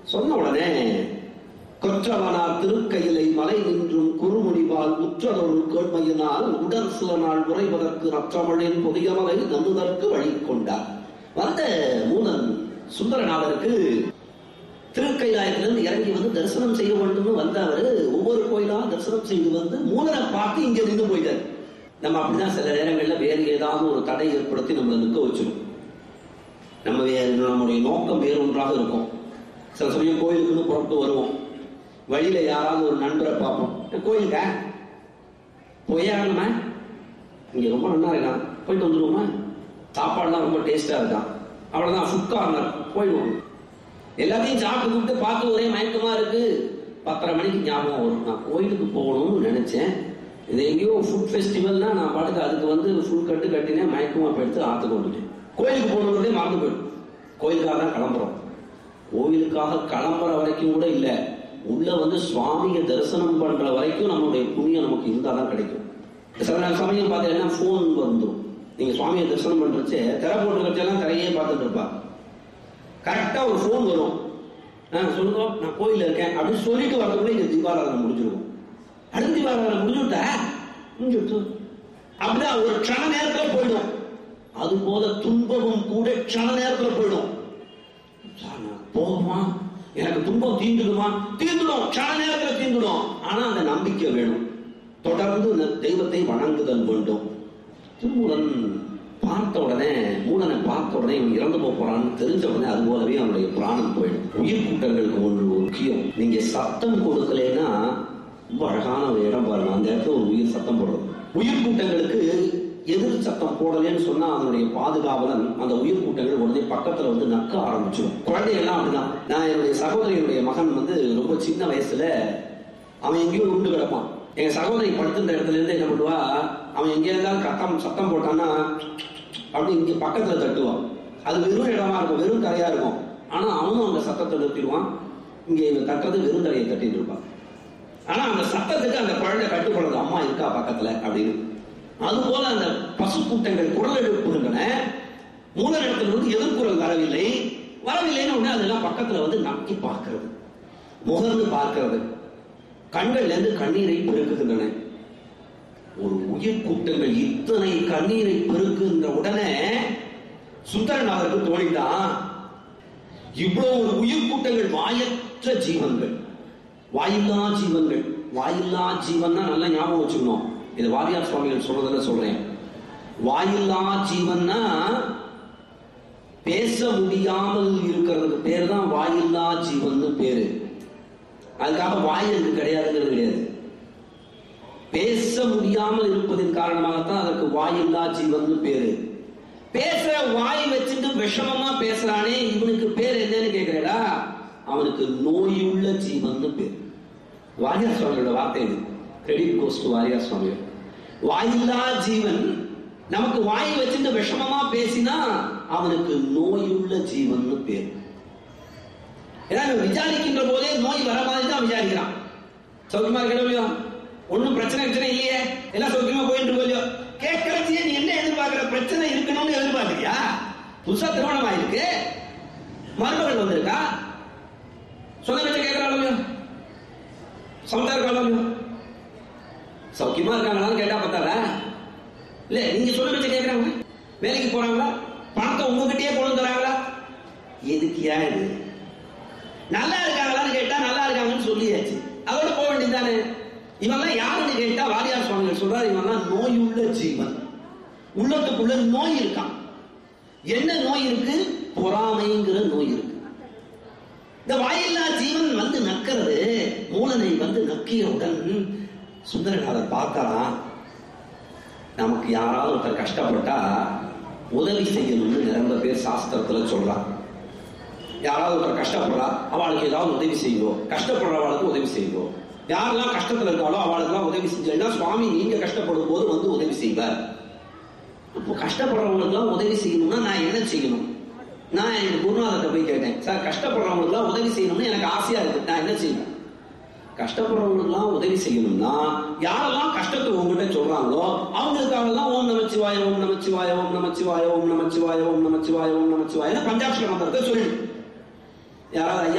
சொன்ன உடனே கொற்றவனார் திருக்கையிலை மலை நின்றும் குறுமுடிவால் உற்றதொரு கேள்மையினால் உடல் சில நாள் உறைவதற்கு ரற்றமிழின் புதியமலை நம்புதற்கு வழி கொண்டார் வந்த மூலன் சுந்தரநாதருக்கு திருக்கைலாயத்திலிருந்து இறங்கி வந்து தரிசனம் செய்ய வேண்டும்னு வந்தவர் ஒவ்வொரு கோயிலா தரிசனம் செய்து வந்து மூலனை பார்த்து இங்க நின்று போயிட்டார் நம்ம அப்படிதான் சில நேரங்கள்ல வேறு ஏதாவது ஒரு தடை ஏற்படுத்தி நம்மளை நிற்க வச்சிடும் நம்ம வே- நம்முடைய நோக்கம் வேறு ஒன்றாக இருக்கும் சில சமயம் கோயிலுக்குன்னு புறப்பட்டு வருவோம் வழியில யாராவது ஒரு நண்பரை பார்ப்போம் "ஏ, கோயிலுக்கா போயே ஆகணுமா இங்க ரொம்ப நல்லா இருக்கான் போயிட்டு வந்துருவோமா சாப்பாடுலாம் ரொம்ப டேஸ்டா இருக்கான் அவ்வளவுதான் ஃபுட் கார்னர் போயிடுவோம் எல்லாத்தையும் சாப்பிட்டு கூப்பிட்டு பார்த்து ஒரே மயக்கமா இருக்கு பத்தரை மணிக்கு ஞாபகம் வரும் நான் கோயிலுக்கு போகணும்னு நினைச்சேன் இது எங்கேயோ ஃபுட் ஃபெஸ்டிவல்னா நான் பாட்டுக்கு அதுக்கு வந்து ஃபுல் கட்டு கட்டினேன் மயக்கமா போயிடுத்து ஆத்து கொண்டுட்டேன் கோயிலுக்கு போகணுன்றதே மறந்து போயிடும் கோயிலுக்காக தான் கிளம்புறோம் கோயிலுக்காக கிளம்புற வரைக்கும் கூட இல்ல உள்ள வந்து சுவாமியை தரிசனம் பண்ற வரைக்கும் நம்மளுடைய புண்ணியம் நமக்கு இருந்தாதான் கிடைக்கும் சில நேரம் சமயம் பார்த்தீங்கன்னா ஃபோன் வந்துடும் நீங்க சுவாமியை தரிசனம் பண்றச்சே திரை போட்டு எல்லாம் திரையே பார்த்துட்டு இருப்பா கரெக்டா ஒரு ஃபோன் வரும் ஆ, சொல்லுங்க நான் கோயில்ல இருக்கேன் அப்படின்னு சொல்லிட்டு வரதுக்குள்ள இந்த தீபாராதனை முடிஞ்சிருக்கும் அடுத்த தீபாராதனை முடிஞ்சுட்டா முடிஞ்சுட்டு அப்படியே ஒரு க்ஷண நேரத்துல போயிடும் அது போல துன்பமும் கூட க்ஷண நேரத்துல போயிடும் சார், நான் போகுமா எனக்கு துன்பம் தீந்துடுமா தீந்துடும் க்ஷண நேரத்துல தீந்துடும் ஆனா அந்த நம்பிக்கை வேணும் தொடர்ந்து இந்த தெய்வத்தை வணங்குதல் வேண்டும் திருமூலன் பார்த்த உடனே மூலனை பார்த்த உடனே இவன் இறந்து போக போறான்னு தெரிஞ்ச உடனே அது போலவே அவனுடைய பிராணம் போயிடும் உயிர் கூட்டங்களுக்கு ஒன்று முக்கியம் நீங்க சத்தம் கொடுக்கலைன்னா ரொம்ப அழகான ஒரு இடம் பாருங்க அந்த இடத்துல ஒரு உயிர் சத்தம் போடுறது உயிர் கூட்டங்களுக்கு எதிர் சத்தம் போடலன்னு சொன்னா அதனுடைய பாதுகாவலன் அந்த உயிர் கூட்டங்கள் உடனே பக்கத்துல வந்து நக்க ஆரம்பிச்சிடும் குழந்தைகள்லாம் அப்படிதான் நான் என்னுடைய சகோதரியுடைய மகன் வந்து ரொம்ப சின்ன வயசுல அவன் எங்கேயோ உண்டு கிடப்பான் எங்க சகோதரி படுத்துன்ற இடத்துல இருந்து என்ன பண்ணுவா அவன் எங்கே இருந்தாலும் கத்தம் சத்தம் போட்டான்னா அப்படி இங்க பக்கத்துல தட்டுவான் அது வெறும் இடமா இருக்கும் வெறும் தரையா இருக்கும் ஆனா அவனும் அந்த சத்தத்தை நிறுத்திடுவான் இங்க இவன் தட்டுறது வெறும் தரையை தட்டிட்டு இருப்பான் ஆனா அந்த சத்தத்துக்கு அந்த குழந்தை கட்டுப்படுறது அம்மா இருக்கா பக்கத்துல அப்படின்னு அது போல அந்த பசு கூட்டங்கள் குரல் எழுப்புகின்றன மூல இடத்திலிருந்து எதிர்குரல் வரவில்லை வரவில்லைன்னு உடனே அதெல்லாம் பக்கத்துல வந்து நக்கி பார்க்கிறது முகர்ந்து பார்க்கிறது கண்கள்ல இருந்து கண்ணீரை பெருக்குகின்றன ஒரு உயிர் கூட்டங்கள் இத்தனை கண்ணீரை பெருக்குகின்ற உடனே சுந்தரன் அவருக்கு தோணிதான் இவ்வளவு ஒரு உயிர் கூட்டங்கள் வாயற்ற ஜீவன்கள் வாயில்லா ஜீவன்கள் வாயில்லா ஜீவன்னா நல்லா ஞாபகம் வச்சுக்கணும் இது வாரியார் சுவாமிகள் சொல்றதுல சொல்றேன் வாயில்லா ஜீவன்னா பேச முடியாமல் இருக்கிறதுக்கு பேர் தான் வாயில்லா ஜீவன்னு பேரு அதுக்காக வாய் எனக்கு கிடையாதுங்கிறது கிடையாது பேச முடியாமல் இருப்பதன் காரணமாகத்தான் அதற்கு வாயில்லா ஜீவன் பேரு பேசுற வாய் வச்சுட்டு விஷமமா பேசுறானே இவனுக்கு பேர் என்னன்னு கேக்குறடா அவனுக்கு நோயுள்ள ஜீவன் பேர் வாரியார் சுவாமியோட வார்த்தை இது கிரெடிட் கோஸ் டு வாரியார் சுவாமிகள் வாயில்லா ஜீவன் நமக்கு வாய் வச்சுட்டு விஷமமா பேசினா அவனுக்கு நோயுள்ள ஜீவன் பேர் ஏன்னா இவன் விசாரிக்கின்ற போதே நோய் வர மாதிரி தான் விசாரிக்கிறான் சௌக்கியமா இருக்கலையோ ஒண்ணும் பிரச்சனை பிரச்சனை இல்லையே எல்லாம் சௌக்கியமா போயிட்டு இருக்கோம் கேட்கறதையே நீ என்ன எதிர்பார்க்கிற பிரச்சனை இருக்கணும்னு எதிர்பார்க்கறியா புதுசா திருமணம் ஆயிருக்கு மருமகள் வந்திருக்கா சொன்ன வச்சு கேட்கறாளோ சமத்தா இருக்காளோ சௌக்கியமா இருக்காங்களான்னு கேட்டா பார்த்தாரா இல்ல நீங்க சொல்ல வச்சு கேட்கறாங்க வேலைக்கு போறாங்களா பணத்தை உங்ககிட்டயே கொண்டு வந்து தராங்களா எதுக்கியா இது நல்லா இருக்காங்களான்னு கேட்டா நல்லா இருக்காங்கன்னு சொல்லியாச்சு அதோட போக வேண்டியதானே இவெல்லாம் யாருன்னு கேட்டா வாரியார் சுவாமிகள் சொல்றாரு இவெல்லாம் நோயுள்ள ஜீவன் உள்ளத்துக்குள்ள நோய் இருக்கான் என்ன நோய் இருக்கு பொறாமைங்கிற நோய் இருக்கு இந்த வாயில்லா ஜீவன் வந்து நக்கிறது மூலனை வந்து நக்கியவுடன் சுந்தரநாதர் பார்க்கறான் நமக்கு யாராவது ஒருத்தர் கஷ்டப்பட்டா உதவி செய்யணும்னு நிரம்ப பேர் சாஸ்திரத்துல சொல்றான் யாராவது ஒருத்தர் கஷ்டப்படுறா அவளுக்கு ஏதாவது உதவி செய்வோம் கஷ்டப்படுறவளுக்கு உதவி செய்வோம் யாரெல்லாம் கஷ்டத்துல இருக்காளோ அவளுக்கெல்லாம் உதவி செஞ்சா சுவாமி நீங்க கஷ்டப்படும் போது வந்து உதவி செய்வார் இப்போ கஷ்டப்படுறவங்களுக்குலாம் உதவி செய்யணும்னா நான் என்ன செய்யணும் நான் என் குருநாதத்தை போய் கேட்டேன் சார் கஷ்டப்படுறவங்களுக்குலாம் உதவி செய்யணும்னு எனக்கு ஆசையா இருக்கு நான் என்ன செய்யணும் கஷ்டப்படுறவங்களுக்குலாம் உதவி செய்யணும்னா யாரெல்லாம் கஷ்டத்தை உங்ககிட்ட சொல்றாங்களோ அவங்களுக்காகலாம் ஓம் நமச்சிவாய ஓம் நமச்சிவாய ஓம் நமச்சிவாய ஓம் நமச்சிவாய ஓம் நமச்சிவாய ஓம் நமச்சிவாய பஞ்சாட்சர மந்திரத்தை சொல்லிடு யாராவது ஐயா